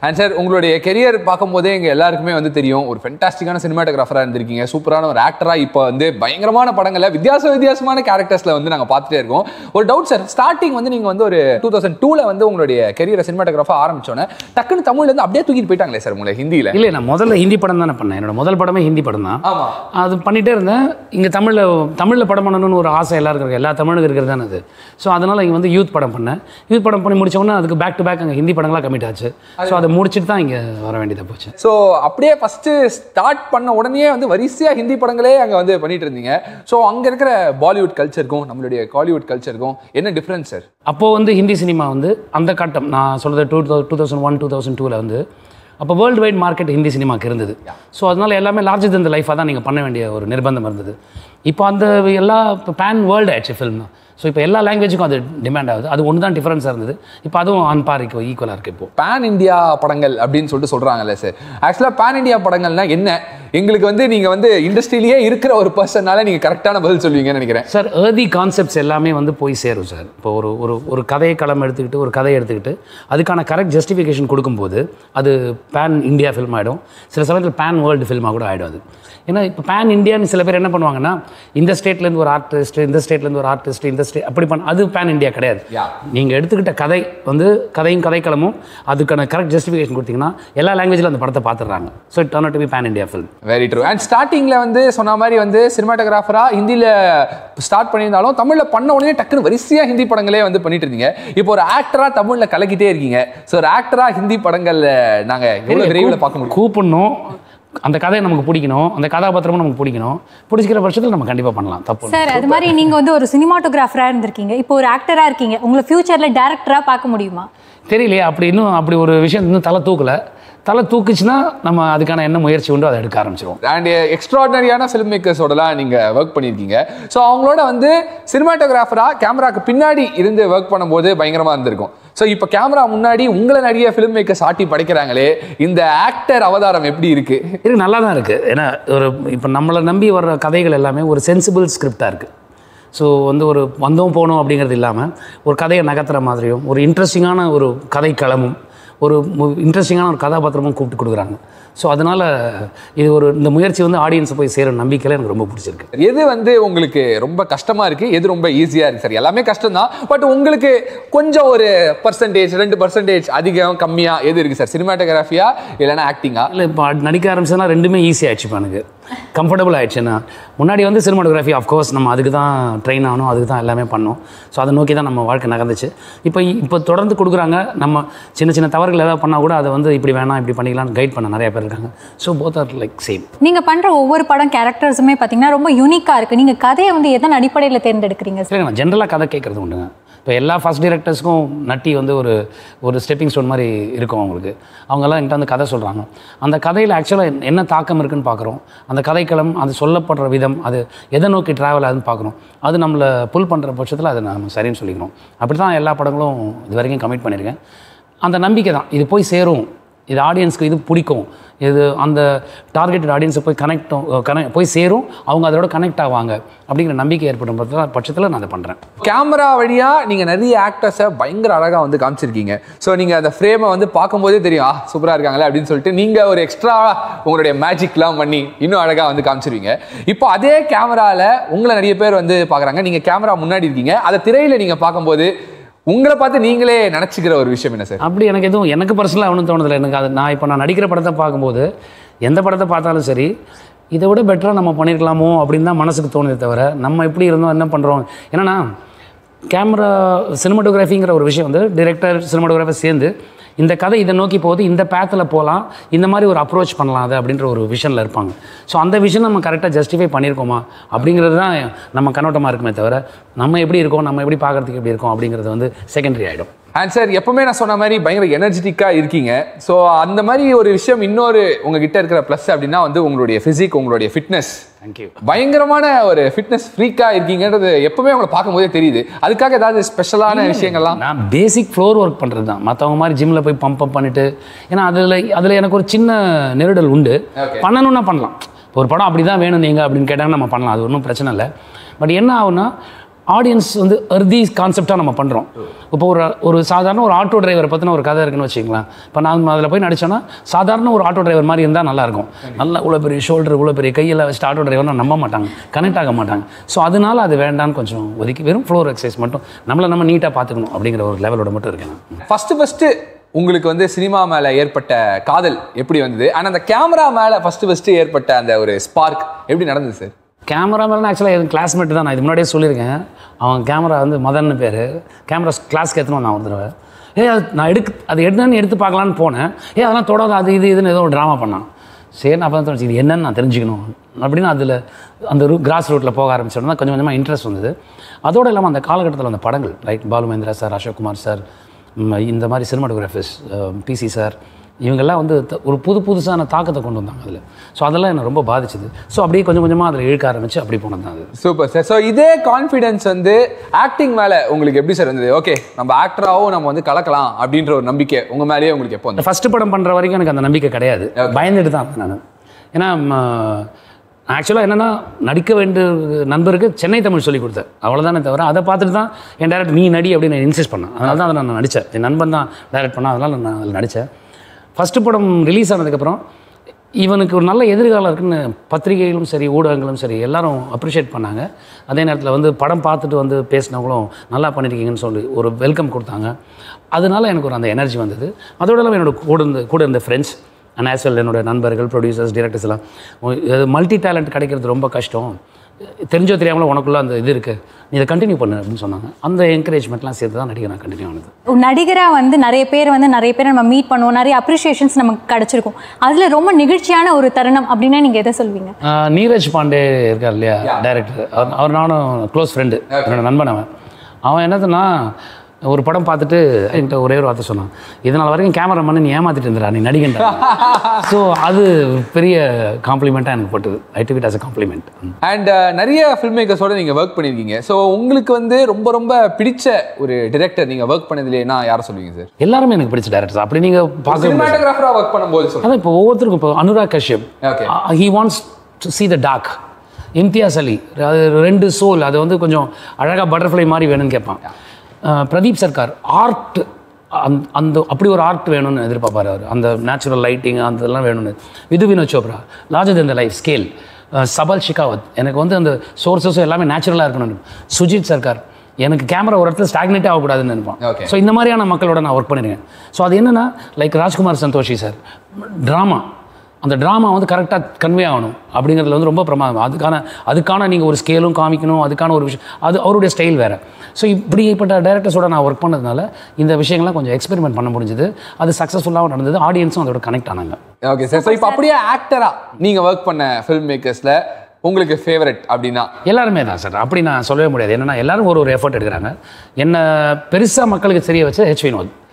And sir உங்களுடைய career பார்க்கும்போதே எங்க எல்லாருக்குமே வந்து தெரியும் ஒரு ஃபென்டாஸ்டிக்கான சினிமாட்டோகிராஃபராக இருந்திருக்கீங்க சூப்பரான ஒரு ஆக்டரா இப்போ வந்து பயங்கரமான படங்களை வித்தியாச வித்தியாசமான கேரக்டர்ஸ்ல வந்து நாங்க பார்த்துட்டே இருக்கோம் ஒரு டவுட் சார் ஸ்டார்டிங் வந்து நீங்க வந்து ஒரு டூ தௌசண்ட் டூல வந்து உங்களுடைய கெரியரை சினிமாட்டோகிராஃபா ஆரம்பிச்சோன்னே டக்குன்னு தமிழ்ல இருந்து அப்படியே தூக்கிட்டு போயிட்டாங்களே சார் உங்களை ஹிந்தியில இல்லை நான் முதல்ல ஹிந்தி படம் தானே பண்ணேன் என்னோட முதல் படமே ஹிந்தி படம் தான் ஆமா அது பண்ணிகிட்டே இருந்தேன் இங்கே தமிழில் தமிழில் படம் பண்ணணும்னு ஒரு ஆசை எல்லாருக்கும் இருக்கு எல்லா தமிழுக்கும் இருக்கிறது தானே அது ஸோ அதனால் இங்கே வந்து யூத் படம் பண்ணேன் யூத் படம் பண்ணி முடிச்ச உடனே அதுக்கு பேக் டு பேக் அங்கே ஹிந்தி படங்களாக கமிட் ஆச்சு ஸோ அதை முடிச்சுட்டு தான் இங்கே வர வேண்டியதாக போச்சு ஸோ அப்படியே ஃபர்ஸ்ட் ஸ்டார்ட் பண்ண உடனே வந்து வரிசையா ஹிந்தி படங்களே அங்க வந்து பண்ணிட்டு இருந்தீங்க ஸோ அங்க இருக்கிற பாலிவுட் கல்ச்சருக்கும் நம்மளுடைய காலிவுட் கல்ச்சருக்கும் என்ன டிஃப்ரென்ஸ் சார் அப்போது வந்து ஹிந்தி சினிமா வந்து அந்த கட்டம் நான் சொல்கிறது two two thousand one two thousand டூவில் வந்து அப்போ வேர்ல்டு வைட் மார்க்கெட் ஹிந்தி சினிமாக்கு இருந்தது ஸோ அதனால் எல்லாமே லார்ஜர் தந்த லைஃபாக தான் நீங்கள் பண்ண வேண்டிய ஒரு நிர்பந்தம் இருந்தது இப்போ அந்த எல்லா இப்போ பேன் வேர்ல்டு ஆயிடுச்சு ஃபில்ம் தான் ஸோ இப்போ எல்லா லாங்குவேஜுக்கும் அது டிமாண்ட் ஆகுது அது ஒன்று தான் டிஃப்ரென்ஸாக இருந்தது இப்போ அதுவும் ஆன் பாரிக்கு ஈக்குவலாக இருக்குது இப்போ பேன் இந்தியா படங்கள் அப்படின்னு சொல்லிட்டு சொல்றாங்கல்ல சார் ஆக்சுவலாக பேன் இந்தியா படங்கள்னா என்ன எங்களுக்கு வந்து நீங்க வந்து இண்டஸ்ட்ரியிலேயே இருக்கிற ஒரு பர்சனால நீங்க கரெக்டான பதில் சொல்லுவீங்கன்னு நினைக்கிறேன் சார் ஏர்தி கான்செப்ட்ஸ் எல்லாமே வந்து போய் சேரும் சார் இப்போ ஒரு ஒரு ஒரு கதையை களம் எடுத்துக்கிட்டு ஒரு கதையை எடுத்துக்கிட்டு அதுக்கான கரெக்ட் ஜஸ்டிஃபிகேஷன் கொடுக்கும்போது அது பேன் இந்தியா ஃபில்ம் ஆகிடும் சில சமயத்தில் பேன் வேர்ல்டு ஃபில்மாக கூட ஆகிடும் அது ஏன்னா இப்போ பேன் இந்தியான்னு சில பேர் என்ன பண்ணுவாங்கன்னா இந்த ஸ்டேட்லேருந்து ஒரு ஆர்டிஸ்ட் இந்த ஸ்டேட்லேருந்து ஒரு ஆர்டிஸ்ட் இந்த ஸ்டேட் அப்படி பண்ண அது பேன் இந்தியா கிடையாது Yeah. நீங்கள் எடுத்துக்கிட்ட கதை வந்து கதையும் கதைக்களமும் அதுக்கான கரெக்ட் ஜஸ்டிஃபிகேஷன் கொடுத்தீங்கன்னா எல்லா லாங்குவேஜில் அந்த படத்தை பார்த்துடுறாங்க so it turn to be pan India film very true and ஸ்டார்டிங்ல வந்து சொன்ன மாதிரி வந்து சினிமாட்டோகிராஃபரா ஹிந்தியில ஸ்டார்ட் பண்ணியிருந்தாலும் தமிழ்ல பண்ண உடனே டக்குன்னு வரிசையா ஹிந்தி படங்களே வந்து பண்ணிட்டு இருந்தீங்க இப்போ ஒரு ஆக்டரா தமிழ்ல கலக்கிட்டே இருக்கீங்க ஸோ ஒரு ஆக்டரா ஹிந்தி படங்கள்ல நாங்க எவ்வளவு விரைவில் பார்க்க முடியும் கூப்பிடணும் அந்த கதையை நமக்கு பிடிக்கணும் அந்த கதாபாத்திரமும் நமக்கு பிடிக்கணும் பிடிச்சிக்கிற பட்சத்தில் நம்ம கண்டிப்பாக பண்ணலாம் தப்பு இல்லை. சார் அது மாதிரி நீங்க வந்து ஒரு சினிமாட்டோகிராஃபரா இருந்திருக்கீங்க இப்போ ஒரு ஆக்டரா இருக்கீங்க உங்களை ஃபியூச்சர்ல டேரக்டரா பார்க்க முடியுமா தெரியலையே அப்படி இன்னும் அப்படி ஒரு விஷயம் இன்னும் தலை தூக்கல தலை தூக்குச்சுன்னா நம்ம அதுக்கான என்ன முயற்சி உண்டோ அதை எடுக்க ஆரம்பிச்சிருவோம் அண்ட் எக்ஸ்ட்ராடனரியான ஃபில்ம் மேக்கர்ஸோடலாம் நீங்க ஒர்க் பண்ணியிருக்கீங்க ஸோ அவங்களோட வந்து சினிமாட்டோகிராஃபரா கேமராக்கு பின்னாடி இருந்து ஒர்க் பண்ணும்போது பயங்கரமா இருந்திருக்கும் ஸோ இப்போ கேமரா முன்னாடி உங்களை நிறைய ஃபிலிம் மேக்கர்ஸ் ஆட்டி படைக்கிறாங்களே இந்த ஆக்டர் அவதாரம் எப்படி இருக்கு இருக்கு நல்லா தான் இருக்குது ஏன்னா ஒரு இப்போ நம்மளை நம்பி வர்ற கதைகள் எல்லாமே ஒரு சென்சிபிள் ஸ்கிரிப்டாக இருக்குது ஸோ வந்து ஒரு வந்தோம் போனோம் அப்படிங்கிறது இல்லாமல் ஒரு கதையை நகர்த்துற மாதிரியும் ஒரு இன்ட்ரெஸ்டிங்கான ஒரு கதை களமும் ஒரு இன்ட்ரெஸ்டிங்கான ஒரு கதாபாத்திரமும் கூப்பிட்டு கொடுக்குறாங்க ஸோ அதனால் இது ஒரு இந்த முயற்சி வந்து ஆடியன்ஸை போய் சேரும் நம்பிக்கையில் எனக்கு ரொம்ப பிடிச்சிருக்கு எது வந்து உங்களுக்கு ரொம்ப கஷ்டமா இருக்கு எது ரொம்ப ஈஸியா இருக்கு சார் எல்லாமே கஷ்டம் தான் பட் உங்களுக்கு கொஞ்சம் ஒரு பர்சன்டேஜ் ரெண்டு பர்சன்டேஜ் அதிகம் கம்மியா எது இருக்கு சார் சினிமாட்டோகிராஃபியா இல்லைன்னா ஆக்டிங்கா இல்லை இப்போ நடிக்க ஆரம்பிச்சதுனா ரெண்டுமே ஈஸி ஆயிடுச்சு இப்போ எனக்கு கம்ஃபர்டபுள் ஆயிடுச்சுன்னா முன்னாடி வந்து சினிமாட்டோகிராஃபி அஃப்கோர்ஸ் நம்ம அதுக்கு தான் ட்ரெயின் ஆகணும் அதுக்கு தான் எல்லாமே பண்ணோம் ஸோ அதை நோக்கி தான் நம்ம வாழ்க்கை நகர்ந்துச்சு இப்போ இப்போ தொடர்ந்து கொடுக்குறாங்க நம்ம சின்ன சின்ன தவறுகள் ஏதாவது பண்ணால் கூட அதை வந்து இப்படி வேணாம் இப்படி பண்ணிக்கலாம்னு கைட் பண்ண நிறைய பேர் இருக்காங்க so both are like same நீங்க பண்ற ஒவ்வொரு படம் கேரக்டர்ஸுமே பாத்தீங்கன்னா ரொம்ப யூனிக்கா இருக்கு நீங்க கதையை வந்து எதன் அடிப்படையில தேர்ந்தெடுக்கிறீங்க இல்லை நான் ஜென்ரலாக கதை கேட்குறது உண்டுங்க இப்போ எல்லா ஃபஸ்ட் டிரெக்டர்ஸ்க்கும் நட்டி வந்து ஒரு ஒரு ஸ்டெப்பிங் ஸ்டோன் மாதிரி இருக்கும் அவங்களுக்கு அவங்கெல்லாம் என்கிட்ட வந்து கதை சொல்கிறாங்க அந்த கதையில் ஆக்சுவலாக என்ன தாக்கம் இருக்குன்னு பார்க்குறோம் அந்த கதைக்களம் அது சொல்லப்படுற விதம் அது எதை நோக்கி ட்ராவல் ஆகுதுன்னு பார்க்குறோம் அது நம்மளை புல் பண்ணுற பட்சத்தில் அதை நம்ம சரின்னு சொல்லிக்கிறோம் அப்படி தான் எல்லா படங்களும் இது வரைக்கும் கமிட் பண்ணியிருக்கேன் அந்த நம்பிக்கை தான் இது போய் சேரும் இது ஆடியன்ஸ்க்கு இது பிடிக்கும் இது அந்த டார்கெட்டட் ஆடியன்ஸை போய் கனெக்ட் கனெக்ட் போய் சேரும் அவங்க அதோட கனெக்ட் ஆவாங்க அப்படிங்கிற நம்பிக்கை ஏற்படும் பட்சத்தில் பட்சத்தில் நான் அதை பண்ணுறேன் கேமரா வழியா நீங்க நிறைய ஆக்டர்ஸை பயங்கர அழகா வந்து காமிச்சிருக்கீங்க ஸோ நீங்க அந்த ஃப்ரேமை வந்து பார்க்கும்போதே தெரியும் ஆ சூப்பரா இருக்காங்களே அப்படின்னு சொல்லிட்டு நீங்க ஒரு எக்ஸ்ட்ரா உங்களுடைய மேஜிக்லாம் பண்ணி இன்னும் அழகா வந்து காமிச்சிருவீங்க இப்போ அதே கேமரால உங்களை நிறைய பேர் வந்து பார்க்கறாங்க நீங்க கேமரா முன்னாடி இருக்கீங்க அதை திரையில நீங்க பார்க்கும்போது உங்களை பார்த்து நீங்களே நினைச்சுக்கிற ஒரு விஷயம் என்ன சார் அப்படி எனக்கு எதுவும் எனக்கு பர்சனலாக ஒன்றும் தோணுதில்லை எனக்கு அது நான் இப்போ நான் நடிக்கிற படத்தை பார்க்கும்போது எந்த படத்தை பார்த்தாலும் சரி இதை விட பெட்டராக நம்ம பண்ணியிருக்கலாமோ அப்படின்னு தான் மனசுக்கு தோணுதே தவிர நம்ம எப்படி இருந்தோம் என்ன பண்ணுறோம் என்னன்னா கேமரா சினிமாட்டோகிராஃபிங்கிற ஒரு விஷயம் வந்து டிரெக்டர் சினிமாட்டோகிராஃபர் சேர்ந்து இந்த கதை இதை நோக்கி போகுது இந்த பேத்தில் போகலாம் இந்த மாதிரி ஒரு அப்ரோச் பண்ணலாம் அது அப்படின்ற ஒரு விஷனில் இருப்பாங்க ஸோ அந்த விஷயம் நம்ம கரெக்டாக ஜஸ்டிஃபை பண்ணியிருக்கோமா அப்படிங்கிறது தான் நம்ம கண்ணோட்டமாக இருக்குமே தவிர நம்ம எப்படி இருக்கோம் நம்ம எப்படி பார்க்குறதுக்கு எப்படி இருக்கோம் அப்படிங்கிறது வந்து செகண்டரி ஆகிடும் அண்ட் சார் எப்பவுமே நான் சொன்ன மாதிரி பயங்கர எனர்ஜெட்டிக்காக இருக்கீங்க ஸோ அந்த மாதிரி ஒரு விஷயம் இன்னொரு உங்ககிட்ட இருக்கிற ப்ளஸ் அப்படின்னா வந்து உங்களுடைய ஃபிசிக் உங்களுடைய ஃபிட்னஸ் தேங்க்யூ பயங்கரமான ஒரு ஃபிட்னஸ் ஃப்ரீக்காக இருக்கீங்கன்றது எப்பவுமே உங்களை பார்க்கும்போதே தெரியுது அதுக்காக ஏதாவது ஸ்பெஷலான விஷயங்கள்லாம் நான் பேசிக் ஃப்ளோர் ஒர்க் பண்ணுறது தான் மற்றவங்க மாதிரி ஜிம்மில் போய் பம்ப் அப் பண்ணிட்டு ஏன்னா அதில் அதில் எனக்கு ஒரு சின்ன நெருடல் உண்டு Okay. பண்ணணும்னா பண்ணலாம் இப்போ ஒரு படம் அப்படி தான் வேணும் நீங்கள் அப்படின்னு கேட்டாங்கன்னா நம்ம பண்ணலாம் அது ஒன்றும் பிரச்சனை இல்லை பட் என்ன ஆகும்னா ஆடியன்ஸ் வந்து அர்தி கான்செப்டாக நம்ம பண்ணுறோம் இப்போ ஒரு ஒரு சாதாரண ஒரு ஆட்டோ டிரைவரை பற்றின ஒரு கதை இருக்குன்னு வச்சுக்கலாம் இப்போ நான் அதில் போய் நடிச்சேன்னா சாதாரண ஒரு ஆட்டோ டிரைவர் மாதிரி இருந்தால் நல்லாயிருக்கும் நல்லா இவ்வளோ பெரிய ஷோல்டர் இவ்வளோ பெரிய கையெல்லாம் வச்சுட்டு ஆட்டோ டிரைவர்னா நம்ப மாட்டாங்க கனெக்ட் ஆக மாட்டாங்க ஸோ அதனால அது வேண்டான்னு கொஞ்சம் ஒதுக்கி வெறும் ஃப்ளோர் எக்ஸசைஸ் மட்டும் நம்மளை நம்ம நீட்டாக பார்த்துக்கணும் அப்படிங்கிற ஒரு லெவலோட மட்டும் இருக்கேன் நான். ஃபர்ஸ்ட் ஃபர்ஸ்ட் உங்களுக்கு வந்து சினிமா மேல ஏற்பட்ட காதல் எப்படி வந்தது ஆனா அந்த கேமரா மேல ஃபர்ஸ்ட் ஃபர்ஸ்ட் ஏற்பட்ட அந்த ஒரு ஸ்பார்க் எப்படி நடந்தது சார் கேமராமேன் ஆக்சுவலாக என் கிளாஸ்மேட் தான் நான் இது முன்னாடியே சொல்லியிருக்கேன் அவன் கேமரா வந்து மதன் பேர் கேமரா கிளாஸ்க்கு ஏற்றணும் நான் ஒரு தடவை ஏ அது நான் எடுக்க அது என்னன்னு எடுத்து பார்க்கலான்னு போனேன் ஏ அதெல்லாம் தொடாத அது இது இதுன்னு ஏதோ ஒரு ட்ராமா பண்ணான் சரி நான் அப்போ தோணுச்சு இது என்னன்னு நான் தெரிஞ்சுக்கணும் அப்படின்னு அதில் அந்த ரூ கிராஸ் ரூட்டில் போக ஆரம்பிச்சோன்னா கொஞ்சம் கொஞ்சமாக இன்ட்ரெஸ்ட் வந்தது அதோடு இல்லாமல் அந்த காலகட்டத்தில் அந்த படங்கள் right Balu Mahendra sir Ashok Kumar sir ம், இந்த மாதிரி சினிமாட்டோகிராஃபர்ஸ் பிசி சார் இவங்கெல்லாம் வந்து த- ஒரு புது புதுசான தாக்கத்தை கொண்டு வந்தாங்க அதில் ஸோ அதெல்லாம் என்னை ரொம்ப பாதிச்சுது ஸோ அப்படியே கொஞ்சம் கொஞ்சமாக அதில் இழுக்க ஆரம்பிச்சு அப்படி போனது தான் அது சூப்பர் சார் ஸோ இதே கான்ஃபிடன்ஸ் வந்து ஆக்டிங் மேல உங்களுக்கு எப்படி சார் இருந்தது ஓகே நம்ம ஆக்டராகவும் நம்ம வந்து கலக்கலாம் அப்படின்ற ஒரு நம்பிக்கை உங்க மேலேயே உங்களுக்கு எப்போ வந்து ஃபஸ்ட்டு படம் பண்ணுற வரைக்கும் எனக்கு அந்த நம்பிக்கை கிடையாது பயந்துட்டு தான் இருந்தேன் நான் ஏன்னா ஆக்சுவலாக என்னென்னா நடிக்க வேண்டிய நண்பருக்கு சென்னை தமிழ் சொல்லி கொடுத்தேன் அவ்வளோதானே தவிர அதை பார்த்துட்டு தான் என் டேரக்டர் நீ நடி அப்படின்னு நான் இன்சிஸ்ட் பண்ணேன் அதனால தான் அதை நான் நடித்தேன் என் நண்பன் தான் டைரக்ட் பண்ணான் அதனால நான் அதில் நடித்தேன் ஃபஸ்ட்டு படம் ரிலீஸ் ஆனதுக்கப்புறம் இவனுக்கு ஒரு நல்ல எதிர்காலம் இருக்குன்னு பத்திரிகைகளும் சரி ஊடகங்களும் சரி எல்லாரும் அப்ரிஷியேட் பண்ணாங்க அதே நேரத்தில் வந்து படம் பார்த்துட்டு வந்து பேசினவங்களும் நல்லா பண்ணியிருக்கீங்கன்னு சொல்லி ஒரு வெல்கம் கொடுத்தாங்க அதனால எனக்கு ஒரு அந்த எனர்ஜி வந்தது அதோட இல்லாமல் என்னோட கூட இருந்த கூட இருந்த ஃப்ரெண்ட்ஸ் அண்ட் ஆஸ் வெல் என்னோட நண்பர்கள் ப்ரொடியூசர்ஸ் டிரெக்டர்ஸ் எல்லாம் மல்டி டேலண்ட் கிடைக்கிறது ரொம்ப கஷ்டம் தெரிஞ்சோ தெரியாமலோ உனக்குள்ள அந்த இது இருக்குது நீ இதை கண்டினியூ பண்ணு அப்படின்னு சொன்னாங்க அந்த என்கரேஜ்மெண்ட்லாம் சேர்த்து தான் நடிகை நான் கண்டினியூ ஆனது ஒரு நடிகரா வந்து நிறைய பேர் வந்து நிறைய பேர் நம்ம மீட் பண்ணுவோம் நிறைய அப்ரிஷியேஷன்ஸ் நமக்கு கிடைச்சிருக்கும் அதுல ரொம்ப நிகழ்ச்சியான ஒரு தருணம் அப்படின்னா நீங்க எதை சொல்வீங்க ஆஹ் நீரஜ் பாண்டே இருக்கார் இல்லையா டைரக்டர் அவர் அவர் நானும் க்ளோஸ் ஃப்ரெண்டு என்னோட நண்பன் அவன் அவன் என்னதுன்னா ஒரு படம் பார்த்துட்டு என்கிட்ட ஒரே ஒரு வார்த்தை சொன்னான் இதனால் வரைக்கும் கேமரா பண்ணி நீ ஏமாத்திட்டு இருந்துடா நீ நடிகண்டா ஸோ அது பெரிய காம்ப்ளிமெண்ட்டாக எனக்கு பட்டுது I took it as a compliment and நிறைய ஃபில்ம் மேக்கர்ஸோட நீங்க ஒர்க் பண்ணிருக்கீங்க ஸோ உங்களுக்கு வந்து ரொம்ப ரொம்ப பிடிச்ச ஒரு டிரெக்டர் நீங்க ஒர்க் பண்ணதுலேனா யாரை சொல்லுவீங்க சார் எல்லாருமே எனக்கு பிடிச்ச டேரக்டர்ஸ் அப்படி நீங்கள் பார்க்க சினிமாட்டோகிராஃபரா ஒர்க் பண்ணும்போது சொல்லுங்க அதான் இப்போ ஒவ்வொருத்தருக்கும் இப்போ Anurag Kashyap Okay. He wants to see the dark Imtiaz Ali அது ரெண்டு சோல் அது வந்து கொஞ்சம் அழகாக பட்டர்ஃப்ளை மாதிரி வேணும்னு கேட்பான் அஹ் பிரதீப் சர்க்கார் ஆர்ட் அந்த அந்த அப்படி ஒரு ஆர்ட் வேணும்னு எதிர்பார்ப்பாரு அவர் அந்த நேச்சுரல் லைட்டிங் அந்த இதெல்லாம் வேணும்னு விது வினோத் சோப்ரா லார்ஜர் இந்த லைஃப் ஸ்கேல் சபல் ஷிகாவத் எனக்கு வந்து அந்த சோர்சஸும் எல்லாமே நேச்சுரலாக இருக்கணும் சுஜித் சர்க்கார் எனக்கு கேமரா ஒரு இடத்துல ஸ்டாக்னேட்டே ஆகக்கூடாதுன்னு நினைப்பான் Okay. ஸோ இந்த மாதிரியான மக்களோட நான் ஒர்க் பண்ணியிருக்கேன் ஸோ அது என்னென்னா like Rajkumar Santoshi sir drama அந்த ட்ராமா வந்து கரெக்டாக கன்வே ஆகணும் அப்படிங்கிறதுல வந்து ரொம்ப பிரமாதம் அதுக்கான அதுக்கான நீங்கள் ஒரு ஸ்கேலும் காமிக்கணும் அதுக்கான ஒரு விஷயம் அது அவருடைய ஸ்டைல் வேறு ஸோ இப்படிப்பட்ட டேரக்டர்ஸோட நான் ஒர்க் பண்ணதுனால இந்த விஷயங்கள்லாம் கொஞ்சம் எக்ஸ்பெரிமெண்ட் பண்ண முடிஞ்சது அது சக்ஸஸ்ஃபுல்லாகவும் நடந்தது ஆடியன்ஸும் அதோட கனெக்ட் ஆனாங்க ஓகே சார் ஸோ இப்போ அப்படியே ஆக்டரா நீங்க ஒர்க் பண்ண ஃபில்ம் மேக்கர்ஸ்ல உங்களுக்கு ஃபேவரட் அப்படின்னா எல்லாருமே தான் சார் அப்படி நான் சொல்லவே முடியாது என்னன்னா எல்லாரும் ஒரு ஒரு எஃபர்ட் எடுக்கிறாங்க என்ன பெருசாக மக்களுக்கு தெரிய வச்ச ஹெச் வினோத்